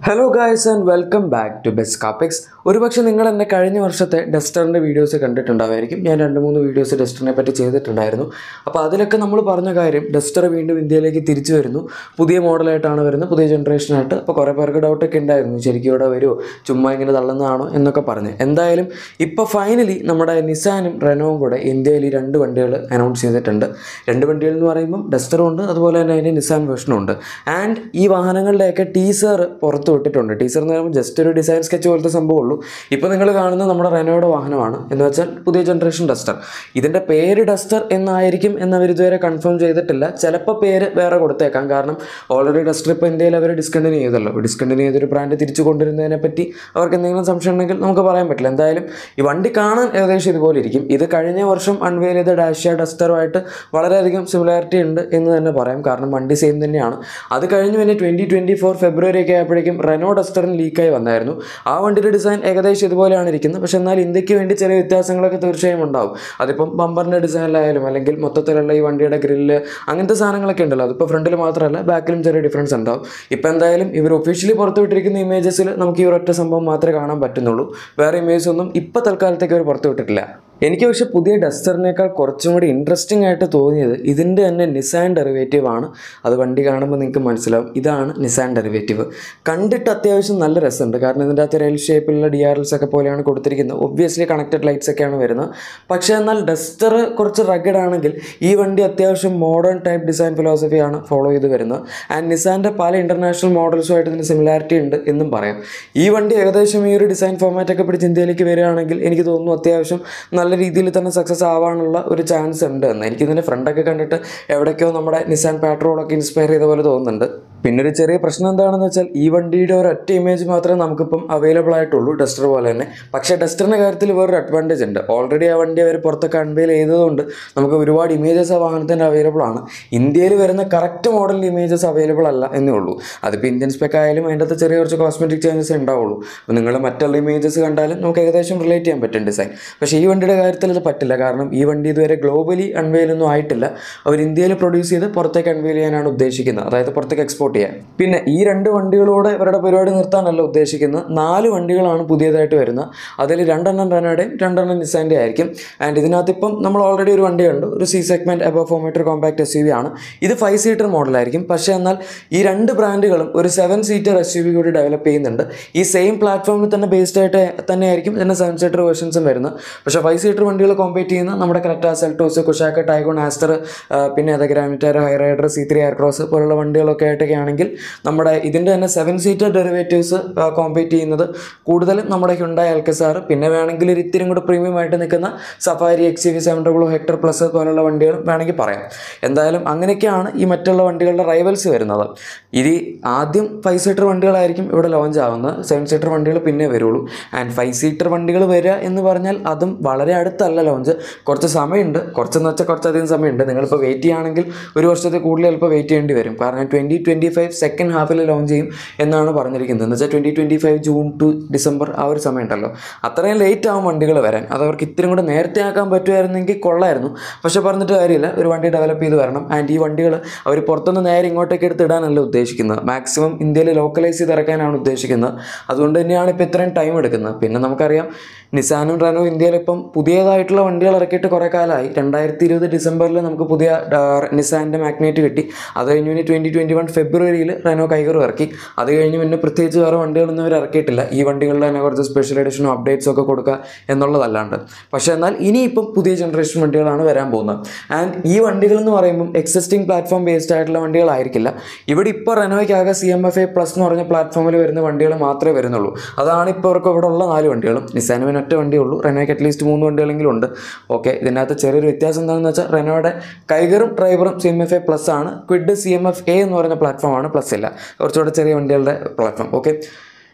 hello guys and welcome back to best കാപ്പിക്സ് ഒരുപക്ഷെ നിങ്ങൾ എൻ്റെ കഴിഞ്ഞ വർഷത്തെ ഡസ്റ്ററിൻ്റെ വീഡിയോസ് കണ്ടിട്ടുണ്ടാവുമായിരിക്കും ഞാൻ രണ്ട് മൂന്ന് വീഡിയോസ് ഡസ്റ്ററിനെ പറ്റി ചെയ്തിട്ടുണ്ടായിരുന്നു അപ്പോൾ അതിലൊക്കെ നമ്മൾ പറഞ്ഞ കാര്യം ഡസ്റ്റർ വീണ്ടും ഇന്ത്യയിലേക്ക് തിരിച്ചു വരുന്നു പുതിയ മോഡലായിട്ടാണ് വരുന്നത് പുതിയ ജനറേഷനായിട്ട് അപ്പോൾ കുറേ പേർക്ക് ഡൗട്ടൊക്കെ ഉണ്ടായിരുന്നു ശരിക്കും ഇവിടെ വരുമോ ചുമ്മാ ഇങ്ങനെ തള്ളുന്നതാണോ എന്നൊക്കെ പറഞ്ഞ് എന്തായാലും ഇപ്പോൾ ഫൈനലി നമ്മുടെ നിസാനും റെനോവും കൂടെ ഇന്ത്യയിൽ ഈ രണ്ട് വണ്ടികൾ അനൗൺസ് ചെയ്തിട്ടുണ്ട് രണ്ട് വണ്ടികൾ എന്ന് പറയുമ്പം ഡസ്റ്ററും ഉണ്ട് അതുപോലെ തന്നെ അതിൻ്റെ നിസാൻ വേർഷനും ഉണ്ട് ആൻഡ് ഈ വാഹനങ്ങളുടെയൊക്കെ ടീസർ പുറത്ത് വിട്ടിട്ടുണ്ട് ടീസർ എന്ന് പറയുമ്പോൾ ജസ്റ്റ് ഒരു ഡിസൈൻ സ്കെച്ച് പോലത്തെ സംഭവമുള്ളൂ ഇപ്പോൾ നിങ്ങൾ കാണുന്നത് നമ്മുടെ റെനോയുടെ വാഹനമാണ് എന്ന് വെച്ചാൽ പുതിയ ജനറേഷൻ ഡസ്റ്റർ ഇതിൻ്റെ പേര് ഡസ്റ്റർ എന്നായിരിക്കും എന്ന് അവർ ഇതുവരെ കൺഫേം ചെയ്തിട്ടില്ല ചിലപ്പോൾ പേര് വേറെ കൊടുത്തേക്കാം കാരണം ഓൾറെഡി ഡസ്റ്റർ ഇപ്പോൾ ഇന്ത്യയിൽ അവർ ഡിസ്കണ്ടിന്യൂ ചെയ്തല്ലോ ഡിസ്കണ്ടിന്യൂ ചെയ്തൊരു ബ്രാൻഡ് തിരിച്ചു കൊണ്ടുവരുന്നതിനെ പറ്റി അവർക്ക് എന്തെങ്കിലും സംശയം ഉണ്ടെങ്കിൽ നമുക്ക് പറയാൻ പറ്റില്ല എന്തായാലും ഈ വണ്ടി കാണാൻ ഏകദേശം ഇതുപോലെ ഇരിക്കും ഇത് കഴിഞ്ഞ വർഷം അൺവെയിൽ ചെയ്ത ഡാഷ്യ ഡസ്റ്ററുമായിട്ട് വളരെയധികം സിമിലാരിറ്റി ഉണ്ട് എന്ന് തന്നെ പറയാം കാരണം വണ്ടി സെയിം തന്നെയാണ് അത് കഴിഞ്ഞ് പിന്നെ ട്വൻറ്റി ട്വൻറ്റി ഫോർ ഫെബ്രുവരി ഒക്കെ ആയപ്പോഴേക്കും റെനോ ഡസ്റ്ററിന് ലീക്കായി വന്നായിരുന്നു ആ വണ്ടിയുടെ ഡിസൈൻ ഏകദേശം ഇതുപോലെയാണ് ഇരിക്കുന്നത് പക്ഷെ എന്നാൽ ഇന്ത്യക്ക് വേണ്ടി ചെറിയ വ്യത്യാസങ്ങളൊക്കെ തീർച്ചയായും ഉണ്ടാവും അതിപ്പം ബമ്പറിൻ്റെ ഡിസൈനിലായാലും അല്ലെങ്കിൽ മൊത്തത്തിലുള്ള ഈ വണ്ടിയുടെ ഗ്രില്ല് അങ്ങനത്തെ സാധനങ്ങളൊക്കെ ഉണ്ടല്ലോ അതിപ്പോൾ ഫ്രണ്ടിൽ മാത്രമല്ല ബാക്കിലും ചെറിയ ഡിഫറൻസ് ഉണ്ടാവും ഇപ്പോൾ എന്തായാലും ഇവർ ഒഫീഷ്യലി പുറത്തുവിട്ടിരിക്കുന്ന ഇമേജസിൽ നമുക്ക് ഈ ഒരൊറ്റ സംഭവം മാത്രമേ കാണാൻ പറ്റുന്നുള്ളൂ വേറെ ഇമേജസ് ഒന്നും ഇപ്പോൾ തൽക്കാലത്തേക്ക് അവർ പുറത്തുവിട്ടിട്ടില്ല എനിക്ക് പക്ഷേ പുതിയ ഡസ്റ്ററിനേക്കാൾ കുറച്ചും കൂടി ഇൻട്രസ്റ്റിംഗ് ആയിട്ട് തോന്നിയത് ഇതിൻ്റെ തന്നെ നിസാൻ ഡെറിവേറ്റീവ് ആണ് അത് വണ്ടി കാണുമ്പോൾ നിങ്ങൾക്ക് മനസ്സിലാവും ഇതാണ് നിസാൻ ഡെറിവേറ്റീവ് കണ്ടിട്ട് അത്യാവശ്യം നല്ല രസമുണ്ട് കാരണം ഇതിൻ്റെ അകത്ത് എൽ ഷേപ്പിലുള്ള ഡി ആർ എൽസ് ഒക്കെ പോലെയാണ് കൊടുത്തിരിക്കുന്നത് ഒബ്വിയസ്ലി കണക്റ്റഡ് ലൈറ്റ്സ് ഒക്കെയാണ് വരുന്നത് പക്ഷേ എന്നാൽ ഡസ്റ്റർ കുറച്ച് റഗഡ് ആണെങ്കിൽ ഈ വണ്ടി അത്യാവശ്യം മോഡേൺ ടൈപ്പ് ഡിസൈൻ ഫിലോസഫിയാണ് ഫോളോ ചെയ്ത് വരുന്നത് ആൻഡ് നിസാൻ്റെ പല ഇൻ്റർനാഷണൽ മോഡൽസുമായിട്ട് ഇതിന് സിമിലാരിറ്റി ഉണ്ട് എന്നും പറയാം ഈ വണ്ടി ഏകദേശം ഈ ഒരു ഡിസൈൻ ഫോമാറ്റ് ഒക്കെ പിടിച്ച് ഇന്ത്യയിലേക്ക് വരികയാണെങ്കിൽ എനിക്ക് തോന്നുന്നു അത്യാവശ്യം നല്ല രീതിയിൽ തന്നെ സക്സസ് ആവാനുള്ള ഒരു ചാൻസ് ഉണ്ട് എന്ന് എനിക്കിതിൻ്റെ ഫ്രണ്ടൊക്കെ കണ്ടിട്ട് എവിടേക്കോ നമ്മുടെ നിസാൻ പാട്രോളൊക്കെ ഇൻസ്പയർ ചെയ്ത പോലെ തോന്നുന്നുണ്ട് പിന്നെ ഒരു ചെറിയ പ്രശ്നം എന്താണെന്ന് വെച്ചാൽ ഈ വണ്ടിയുടെ ഒരു ഒറ്റ ഇമേജ് മാത്രമേ നമുക്കിപ്പം അവൈലബിൾ ആയിട്ടുള്ളൂ ഡസ്റ്റർ പോലെ തന്നെ പക്ഷേ ഡസ്റ്ററിൻ്റെ കാര്യത്തിൽ വേറൊരു അഡ്വാൻറ്റേജ് ഉണ്ട് ഓൾറെഡി ആ വണ്ടി അവർ പുറത്തൊക്കെ അൺവെയിൽ ചെയ്തതുകൊണ്ട് നമുക്ക് ഒരുപാട് ഇമേജസ് ആ വാഹനത്തിൻ്റെ അവൈലബിൾ ആണ് ഇന്ത്യയിൽ വരുന്ന കറക്റ്റ് മോഡലിൻ്റെ ഇമേജസ് അവൈലബിൾ അല്ല എന്നേ ഉള്ളൂ അതിപ്പോൾ ഇന്ത്യൻ സ്പെക്ക് ആയാലും അതിൻ്റെ അകത്ത് ചെറിയ കുറച്ച് കോസ്മെറ്റിക് ചേഞ്ചസ് ഉണ്ടാവുള്ളൂ അപ്പോൾ നിങ്ങൾ മറ്റുള്ള ഇമേജസ് കണ്ടാലും നമുക്ക് ഏകദേശം റിലേറ്റ് ചെയ്യാൻ പറ്റും ഡിസൈൻ പക്ഷേ ഈ വണ്ടിയുടെ കാര്യത്തിൽ ഇത് പറ്റില്ല കാരണം ഈ വണ്ടി ഇതുവരെ ഗ്ലോബലി അൺവെയിൽ ഒന്നും ആയിട്ടില്ല അവർ ഇന്ത്യയിൽ പ്രൊഡ്യൂസ് ചെയ്ത് പുറത്തേക്ക് അൺവെയിൽ ചെയ്യാനാണ് ഉദ്ദേശിക്കുന്നത് അതായത് പുറത്തേക്ക് എക്സ്പോർട്ട് ചെയ്യാൻ പിന്നെ ഈ രണ്ട് വണ്ടികളോടെ ഇവരുടെ പരിപാടി നിർത്താനല്ല ഉദ്ദേശിക്കുന്നത് നാല് വണ്ടികളാണ് പുതിയതായിട്ട് വരുന്നത് അതിൽ രണ്ടെണ്ണം റെനോയുടെയും രണ്ടെണ്ണം നിസാൻ്റെ ആയിരിക്കും ആൻഡ് ഇതിനകത്ത് ഇപ്പം നമ്മൾ ഓൾറെഡി ഒരു വണ്ടി കണ്ടു ഒരു C segment above four metre compact S U V ആണ് ഇത് ഫൈവ് സീറ്റർ മോഡലായിരിക്കും പക്ഷേ എന്നാൽ ഈ രണ്ട് ബ്രാൻഡുകളും ഒരു seven seater S U V കൂടി ഡെവലപ്പ് ചെയ്യുന്നുണ്ട് ഈ സെയിം പ്ലാറ്റ്ഫോമിൽ തന്നെ ബേസ്ഡ് ആയിട്ട് തന്നെയായിരിക്കും ഇതിൻ്റെ സെവൻ സീറ്റർ വേർഷൻസും വരുന്നത് പക്ഷേ ഫൈവ് സീറ്റർ വണ്ടികൾ കോമ്പീറ്റ് ചെയ്യുന്ന നമ്മുടെ Creta Seltos Kushaq Taigun Astor പിന്നെ അത് Grand Vitara Hyryder C three Aircross പോലുള്ള വണ്ടികളൊക്കെ ആയിട്ടൊക്കെ ആണെങ്കിൽ നമ്മുടെ ഇതിൻ്റെ തന്നെ സെവൻ സീറ്റർ ഡെറിവേറ്റീവ്സ് കോമ്പീറ്റ് ചെയ്യുന്നത് കൂടുതലും നമ്മുടെ ഹുണ്ടായി എൽക്കസാർ പിന്നെ വേണമെങ്കിൽ ഒരു ഇത്തിരി കൂടെ പ്രീമിയം ആയിട്ട് നിൽക്കുന്ന Safari X V seven double Hector plus പോലുള്ള വണ്ടികളും വേണമെങ്കിൽ പറയാം എന്തായാലും അങ്ങനെയൊക്കെയാണ് ഈ മറ്റുള്ള വണ്ടികളുടെ റൈവൽസ് വരുന്നത് ഇത് ആദ്യം ഫൈവ് സീറ്റർ വണ്ടികളായിരിക്കും ഇവിടെ ലോഞ്ച് ആവുന്നത് സെവൻ സീറ്റർ വണ്ടികൾ പിന്നെ വരുള്ളൂ ആൻഡ് ഫൈവ് സീറ്റർ വണ്ടികൾ വരിക എന്ന് പറഞ്ഞാൽ അതും വളരെ അടുത്തല്ല ലോഞ്ച് കുറച്ച് സമയമുണ്ട് കുറച്ചെന്ന് വെച്ചാൽ കുറച്ചധികം സമയമുണ്ട് നിങ്ങളിപ്പോൾ വെയിറ്റ് ചെയ്യുകയാണെങ്കിൽ ഒരു വർഷത്തിൽ കൂടുതൽ ചിലപ്പോൾ വെയിറ്റ് ചെയ്യേണ്ടി വരും കാരണം ട്വൻറ്റി ട്വൻറ്റി ഫൈവ് സെക്കൻഡ് ഹാഫിൽ ലോഞ്ച് ചെയ്യും എന്നാണ് പറഞ്ഞിരിക്കുന്നത് എന്ന് വെച്ചാൽ twenty twenty five June to December ആ ഒരു സമയം ഉണ്ടല്ലോ അത്രയും ലേറ്റ് ആവും വണ്ടികൾ വരാൻ അത് അവർക്ക് ഇത്തിരി കൂടെ നേരത്തെ ആക്കാൻ പറ്റുമായിരുന്നെങ്കിൽ കൊള്ളായിരുന്നു പക്ഷേ പറഞ്ഞിട്ട് കാര്യമില്ല ഒരു വണ്ടി ഡെവലപ്പ് ചെയ്ത് വരണം ആൻഡ് ഈ വണ്ടികൾ അവർ പുറത്തുനിന്ന് നേരെ ഇങ്ങോട്ടേക്ക് എടുത്ത് ഇടാനല്ല ഉദ്ദേശിക്കുന്നത് മാക്സിമം ഇന്ത്യയിൽ ലോക്കലൈസ് ചെയ്ത് ഇറക്കാനാണ് ഉദ്ദേശിക്കുന്നത് അതുകൊണ്ട് തന്നെയാണ് ഇപ്പോൾ ഇത്രയും ടൈം എടുക്കുന്നത് പിന്നെ നമുക്കറിയാം നിസാനും റെനോ ഇന്ത്യയിൽ ഇപ്പം പുതിയതായിട്ടുള്ള വണ്ടികൾ ഇറക്കിയിട്ട് കുറേ കാലമായി രണ്ടായിരത്തി ഇരുപത് ഡിസംബറിൽ നമുക്ക് പുതിയ നിസാൻ്റെ മാഗ്നേറ്റ് കിട്ടി അത് കഴിഞ്ഞ് പിന്നെ ട്വൻറ്റി ട്വൻറ്റി വൺ ഫെബ്രുവരിയിൽ റെനോ കൈകറും ഇറക്കി അത് കഴിഞ്ഞ് പിന്നെ പ്രത്യേകിച്ച് വേറെ വണ്ടികളൊന്നും അവർ ഇറക്കിയിട്ടില്ല ഈ വണ്ടികളിൽ തന്നെ കുറച്ച് സ്പെഷ്യൽ എഡിഷനും അപ്ഡേറ്റ്സും ഒക്കെ കൊടുക്കുക എന്നുള്ളതല്ലാണ്ട് പക്ഷേ എന്നാൽ ഇനിയിപ്പം പുതിയ ജനറേഷൻ വണ്ടികളാണ് വരാൻ പോകുന്നത് ആൻഡ് ഈ വണ്ടികൾ എന്ന് പറയുമ്പം എക്സിസ്റ്റിംഗ് പ്ലാറ്റ്ഫോം ബേസ്ഡ് ആയിട്ടുള്ള വണ്ടികളായിരിക്കില്ല ഇവിടെ ഇപ്പോൾ റെനോയ്ക്കാകെ C M F A plus എന്ന് പറഞ്ഞ പ്ലാറ്റ്ഫോമിൽ വരുന്ന വണ്ടികൾ മാത്രമേ വരുന്നുള്ളൂ അതാണ് ഇപ്പോൾ അവർക്ക് ഇവിടെ ഉള്ള നാല് വണ്ടികളും നിസാന് പിന്നെ ഒറ്റ വണ്ടിയേ ഉള്ളൂ റെനോയ്ക്ക് അറ്റ്ലീസ്റ്റ് മൂന്ന് വണ്ടികളെങ്കിലും ഉണ്ട് ഓക്കെ ഇതിനകത്ത് ചെറിയൊരു വ്യത്യാസം എന്താണെന്ന് വെച്ചാൽ റെനോയുടെ കൈകറും ഡ്രൈവറും C M F A plus ആണ് Kwid C M F A എന്ന് പറയുന്ന പ്ലാറ്റ്ഫോമാണ് പ്ലസ് ഇല്ല കുറച്ചുകൂടെ ചെറിയ വണ്ടികളുടെ പ്ലാറ്റ്ഫോം ഓക്കെ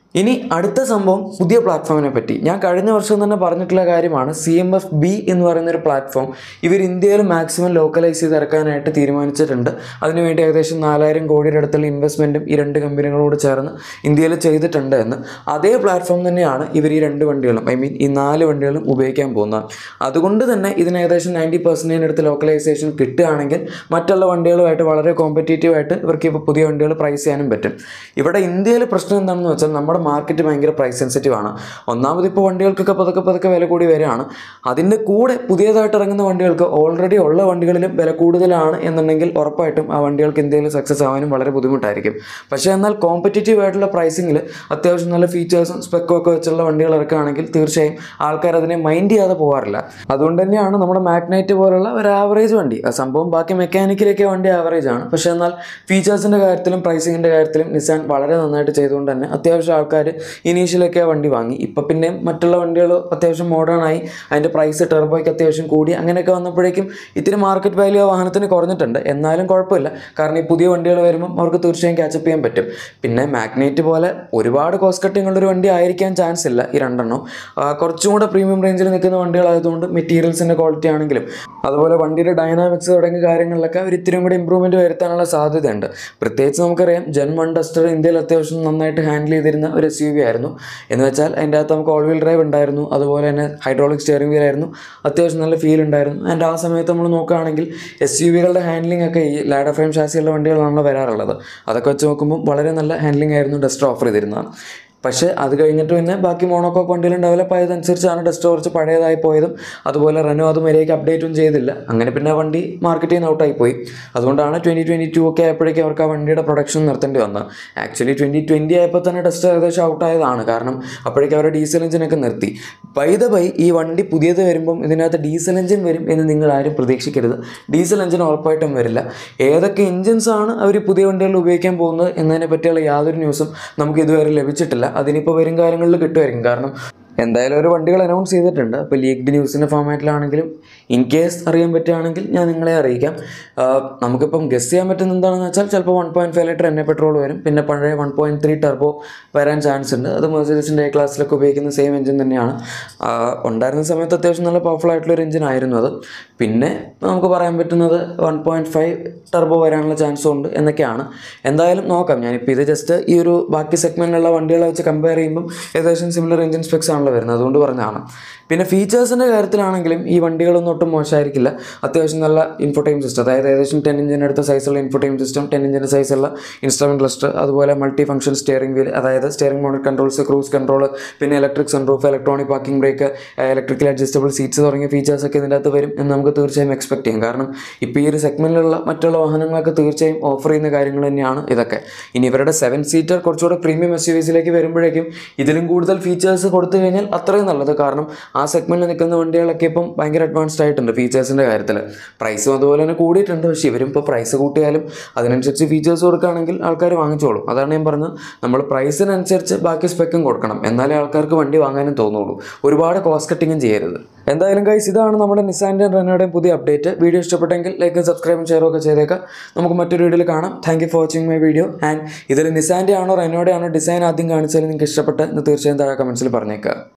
ഇനി അടുത്ത സംഭവം പുതിയ പ്ലാറ്റ്ഫോമിനെ പറ്റി ഞാൻ കഴിഞ്ഞ വർഷം തന്നെ പറഞ്ഞിട്ടുള്ള കാര്യമാണ് സി എം എഫ് ബി എന്ന് പറയുന്ന ഒരു പ്ലാറ്റ്ഫോം ഇവർ ഇന്ത്യയിൽ മാക്സിമം ലോക്കലൈസ് ചെയ്ത് ഇറക്കാനായിട്ട് തീരുമാനിച്ചിട്ടുണ്ട് അതിനുവേണ്ടി ഏകദേശം നാലായിരം കോടിയുടെ അടുത്തുള്ള ഇൻവെസ്റ്റ്മെൻറ്റും ഈ രണ്ട് കമ്പനികളോട് ചേർന്ന് ഇന്ത്യയിൽ ചെയ്തിട്ടുണ്ട് എന്ന് അതേ പ്ലാറ്റ്ഫോം തന്നെയാണ് ഇവർ ഈ രണ്ട് വണ്ടികളും ഐ മീൻ ഈ നാല് വണ്ടികളും ഉപയോഗിക്കാൻ പോകുന്നത് അതുകൊണ്ട് തന്നെ ഇതിന് ഏകദേശം നയൻറ്റി പെർസെൻറ്റേജിന് അടുത്ത് ലോക്കലൈസേഷൻ കിട്ടുകയാണെങ്കിൽ മറ്റുള്ള വണ്ടികളുമായിട്ട് വളരെ കോമ്പറ്റേറ്റീവ് ആയിട്ട് ഇവർക്ക് ഇപ്പോൾ പുതിയ വണ്ടികൾ പ്രൈസ് ചെയ്യാനും പറ്റും ഇവിടെ ഇന്ത്യയിൽ പ്രശ്നം എന്താണെന്ന് വെച്ചാൽ നമ്മുടെ മാർക്കറ്റ് ഭയങ്കര പ്രൈസ് സെൻസിറ്റീവ് ആണ് ഒന്നാമത് ഇപ്പോൾ വണ്ടികൾക്കൊക്കെ പതുക്കെ പതുക്കെ വില കൂടി വരികയാണ് അതിൻ്റെ കൂടെ പുതിയതായിട്ട് ഇറങ്ങുന്ന വണ്ടികൾക്ക് ഓൾറെഡി ഉള്ള വണ്ടികളിലും വില കൂടുതലാണ് എന്നുണ്ടെങ്കിൽ ഉറപ്പായിട്ടും ആ വണ്ടികൾക്ക് ഇന്ത്യയിൽ സക്സസ് ആവാനും വളരെ ബുദ്ധിമുട്ടായിരിക്കും പക്ഷേ എന്നാൽ കോമ്പറ്റേറ്റീവ് ആയിട്ടുള്ള പ്രൈസിങ്ങിൽ അത്യാവശ്യം നല്ല ഫീച്ചേഴ്സും സ്പെക്കും ഒക്കെ വെച്ചുള്ള വണ്ടികൾ ഇറക്കുകയാണെങ്കിൽ തീർച്ചയായും ആൾക്കാർ അതിനെ മൈൻഡ് ചെയ്യാതെ പോകാറില്ല അതുകൊണ്ട് തന്നെയാണ് നമ്മുടെ മാഗ്നൈറ്റ് പോലുള്ള ഒരു ആവറേജ് വണ്ടി ആ സംഭവം ബാക്കി മെക്കാനിക്കലൊക്കെ വണ്ടി ആവറേജ് ആണ് പക്ഷേ എന്നാൽ ഫീച്ചേഴ്സിൻ്റെ കാര്യത്തിലും പ്രൈസിങ്ങിൻ്റെ കാര്യത്തിലും നിസാൻ വളരെ നന്നായിട്ട് ചെയ്തുകൊണ്ട് തന്നെ അത്യാവശ്യം ആൾക്കാർ ഇനീഷ്യലൊക്കെ വണ്ടി വാങ്ങി ഇപ്പം പിന്നെ മറ്റുള്ള വണ്ടികൾ അത്യാവശ്യം മോഡേൺ ആയി അതിൻ്റെ പ്രൈസ് ടെർബോയ്ക്ക് അത്യാവശ്യം കൂടി അങ്ങനെയൊക്കെ വന്നപ്പോഴേക്കും ഇത്തിരി മാർക്കറ്റ് വാല്യൂ ആ വാഹനത്തിന് കുറഞ്ഞിട്ടുണ്ട് എന്നാലും കുഴപ്പമില്ല കാരണം ഈ പുതിയ വണ്ടികൾ വരുമ്പം അവർക്ക് തീർച്ചയായും ക്യാച്ചപ്പ് ചെയ്യാൻ പറ്റും പിന്നെ മാഗ്നേറ്റ് പോലെ ഒരുപാട് കോസ്റ്റ് കട്ടിംഗ് ഉള്ളൊരു വണ്ടി ആയിരിക്കാൻ ചാൻസ് ഇല്ല ഈ രണ്ടെണ്ണം ആ, കുറച്ചും കൂടെ പ്രീമിയം റേഞ്ചിൽ നിൽക്കുന്ന വണ്ടികളായതുകൊണ്ട് മെറ്റീരിയൽസിൻ്റെ ക്വാളിറ്റി ആണെങ്കിലും അതുപോലെ വണ്ടിയുടെ ഡൈനാമിക്സ് തുടങ്ങിയ കാര്യങ്ങളിലൊക്കെ ഒരു ഇത്തിരിയും കൂടി ഇമ്പ്രൂവ്മെൻറ്റ് വരുത്താനുള്ള സാധ്യതയുണ്ട് പ്രത്യേകിച്ച് നമുക്കറിയാം ജെൻ വൺ ഡസ്റ്റർ ഇന്ത്യയിൽ അത്യാവശ്യം നന്നായിട്ട് ഹാൻഡിൽ ചെയ്തിരുന്ന ഒരു എസ് യു വി ആയിരുന്നു എന്ന് വെച്ചാൽ അതിൻ്റെ അകത്ത് നമുക്ക് ഓൾ വീൽ ഡ്രൈവ് ഉണ്ടായിരുന്നു അതുപോലെ തന്നെ ഹൈഡ്രോളിക് സ്റ്റിയറിംഗ് വീൽ ആയിരുന്നു അത്യാവശ്യം നല്ല ഫീൽ ഉണ്ടായിരുന്നു ആൻഡ് ആ സമയത്ത് നമ്മൾ നോക്കുകയാണെങ്കിൽ എസ് യു വികളുടെ ഹാൻഡ്ലിംഗ് ഒക്കെ ഈ ലാഡർ ഫ്രെയിം ഷാസിയുള്ള വണ്ടികളാണല്ലോ വരാറുള്ളത് അതൊക്കെ വെച്ച് നോക്കുമ്പോൾ വളരെ നല്ല ഹാൻഡ്ലിംഗ് ആയിരുന്നു ഡസ്റ്റർ ഓഫർ ചെയ്തിരുന്നത് പക്ഷേ അത് കഴിഞ്ഞിട്ട് പിന്നെ ബാക്കി മോണോക്കോക്ക് വണ്ടികളും ഡെവലപ്പ് ആയതനുസരിച്ചാണ് ഡസ്റ്റ് കുറച്ച് പഴയതായി പോയതും അതുപോലെ റെനോ അത് മര്യാദയ്ക്ക് അപ്ഡേറ്റും ചെയ്തില്ല അങ്ങനെ പിന്നെ വണ്ടി മാർക്കറ്റിൽ നിന്ന് ഔട്ടായി പോയി അതുകൊണ്ടാണ് ട്വൻറ്റി ട്വൻറ്റി ടു ഒക്കെ ആയപ്പോഴേക്കും അവർക്ക് ആ വണ്ടിയുടെ പ്രൊഡക്ഷൻ നിർത്തേണ്ടി വന്നത് ആക്ച്വലി ട്വൻറ്റി ട്വൻറ്റി ആയപ്പോൾ തന്നെ ഡസ്റ്റ് ഏകദേശം ഔട്ടായതാണ് കാരണം അപ്പോഴേക്കും അവരുടെ ഡീസൽ എഞ്ചിനൊക്കെ നിർത്തി ബൈ ദ ബൈ ഈ വണ്ടി പുതിയത് വരുമ്പം ഇതിനകത്ത് ഡീസൽ എഞ്ചിൻ വരും എന്ന് നിങ്ങൾ ആരും പ്രതീക്ഷിക്കരുത് ഡീസൽ എഞ്ചിൻ ഉറപ്പായിട്ടും വരില്ല ഏതൊക്കെ എഞ്ചിൻസ് ആണ് അവർ പുതിയ വണ്ടികളിൽ ഉപയോഗിക്കാൻ പോകുന്നത് എന്നതിനെ പറ്റിയുള്ള യാതൊരു ന്യൂസും നമുക്ക് ഇതുവരെ ലഭിച്ചിട്ടില്ല അതിനിപ്പോൾ വരും കാലങ്ങളിൽ കിട്ടുമായിരിക്കും കാരണം എന്തായാലും ഒരു വണ്ടികൾ അനൗൺസ് ചെയ്തിട്ടുണ്ട് അപ്പോൾ ലീഗ്ഡ് ന്യൂസിൻ്റെ ഫോമാറ്റിലാണെങ്കിലും ഇൻ കേസ് അറിയാൻ പറ്റുകയാണെങ്കിൽ ഞാൻ നിങ്ങളെ അറിയിക്കാം ആഹ് നമുക്കിപ്പം ഗസ് ചെയ്യാൻ പറ്റുന്ന എന്താണെന്ന് വെച്ചാൽ ചിലപ്പോൾ വൺ പോയിൻറ്റ് ഫൈവ് ലിറ്റർ എണ്ണ പെട്രോൾ വരും പിന്നെ പഴയ വൺ പോയിൻറ്റ് ത്രീ ടെർബോ വരാൻ ചാൻസ് ഉണ്ട് അത് മെർസിഡസിൻ്റെ എ ക്ലാസ്സിലൊക്കെ ഉപയോഗിക്കുന്ന സെയിം എഞ്ചിൻ തന്നെയാണ് ആഹ് ഉണ്ടായിരുന്ന സമയത്ത് അത്യാവശ്യം നല്ല പവർഫുൾ ആയിട്ടുള്ള ഒരു എഞ്ചിൻ ആയിരുന്നു അത് പിന്നെ നമുക്ക് പറയാൻ പറ്റുന്നത് വൺ പോയിൻറ്റ് ഫൈവ് ടെർബോ വരാനുള്ള ചാൻസും ഉണ്ട് എന്നൊക്കെയാണ് എന്തായാലും നോക്കാം ഞാനിപ്പോൾ ഇത് ജസ്റ്റ് ഈ ഒരു ബാക്കി സെഗ്മെൻറ്റിലുള്ള വണ്ടികളെ വെച്ച് കമ്പയർ ചെയ്യുമ്പം ഏകദേശം സിമിലർ എഞ്ചിൻ സ്പെക്സ് ആണല്ലോ വരുന്നത് അതുകൊണ്ട് പറഞ്ഞതാണ് പിന്നെ ഫീച്ചേഴ്സിൻ്റെ കാര്യത്തിലാണെങ്കിലും ഈ വണ്ടികളൊന്നും ഒട്ടും മോശമായിരിക്കില്ല അത്യാവശ്യം നല്ല ഇൻഫോടൈം സിസ്റ്റം അതായത് ഏകദേശം ടെൻ ഇഞ്ചിൻ്റെ അടുത്ത സൈസുള്ള ഇൻഫോടൈം സിസ്റ്റം ടെൻ ഇഞ്ചിൻ്റെ സൈസുള്ള ഇൻസ്ട്രുമെൻറ്റ് ക്ലസ്റ്റർ അതുപോലെ മൾട്ടി ഫംഗ്ഷൻ സ്റ്റിയറിംഗ് വീൽ അതായത് steering mounted controls cruise control പിന്നെ electric sunroof electronic parking brake electrical adjustable seats തുടങ്ങിയ ഫീച്ചേഴ്സൊക്കെ ഇതിൻ്റെ അകത്ത് വരും എന്ന് നമുക്ക് തീർച്ചയായും എക്സ്പെക്ട് ചെയ്യാം കാരണം ഇപ്പോൾ ഈ ഒരു സെഗ്മെൻറ്റിലുള്ള മറ്റുള്ള വാഹനങ്ങളൊക്കെ തീർച്ചയായും ഓഫർ ചെയ്യുന്ന കാര്യങ്ങൾ തന്നെയാണ് ഇതൊക്കെ ഇനി ഇവരുടെ സെവൻ സീറ്റർ കുറച്ചുകൂടെ പ്രീമിയം എസ് യു വിസിലേക്ക് വരുമ്പോഴേക്കും ഇതിലും കൂടുതൽ ഫീച്ചേഴ്സ് കൊടുത്തു കഴിഞ്ഞാൽ അത്രയും നല്ലത് കാരണം ആ സെഗ്മെൻറ്റിൽ നിൽക്കുന്ന വണ്ടികളൊക്കെ ഇപ്പം ഭയങ്കര അഡ്വാൻസ്ഡ് ആയിട്ടുണ്ട് ഫീച്ചേഴ്സിൻ്റെ കാര്യത്തിൽ പ്രൈസും അതുപോലെ തന്നെ കൂടിയിട്ടുണ്ട് പക്ഷേ ഇവരും ഇപ്പോൾ പ്രൈസ് കൂട്ടിയാലും അതിനനുസരിച്ച് ഫീച്ചേഴ്സ് കൊടുക്കുകയാണെങ്കിൽ ആൾക്കാർ വാങ്ങിച്ചോളും അതാണ് ഞാൻ പറഞ്ഞത് നമ്മൾ പ്രൈസിനനുസരിച്ച് ബാക്കി സ്പെക്കും കൊടുക്കണം എന്നാലേ ആൾക്കാർക്ക് വണ്ടി വാങ്ങാനും തോന്നുള്ളൂ ഒരുപാട് കോസ്റ്റ് കട്ടിങ്ങും ചെയ്യരുത് എന്തായാലും ഗൈസ് ഇതാണ് നമ്മുടെ നിസാൻ്റെ റെനോയുടെയും പുതിയ അപ്ഡേറ്റ് വീഡിയോ ഇഷ്ടപ്പെട്ടെങ്കിൽ ലൈക്കും സബ്സ്ക്രൈബും ഷെയറും ഒക്കെ ചെയ്തേക്കാം നമുക്ക് മറ്റൊരു വീഡിയോയിൽ കാണാം thank you for watching my video and ഇതിൽ നിസാൻ്റെ ആണോ റെനോയുടെ ആണോ ഡിസൈൻ ആദ്യം കാണിച്ചാൽ നിങ്ങൾക്ക് ഇഷ്ടപ്പെട്ട എന്ന് തീർച്ചയായും താഴെ കമൻസിൽ പറഞ്ഞേക്കാം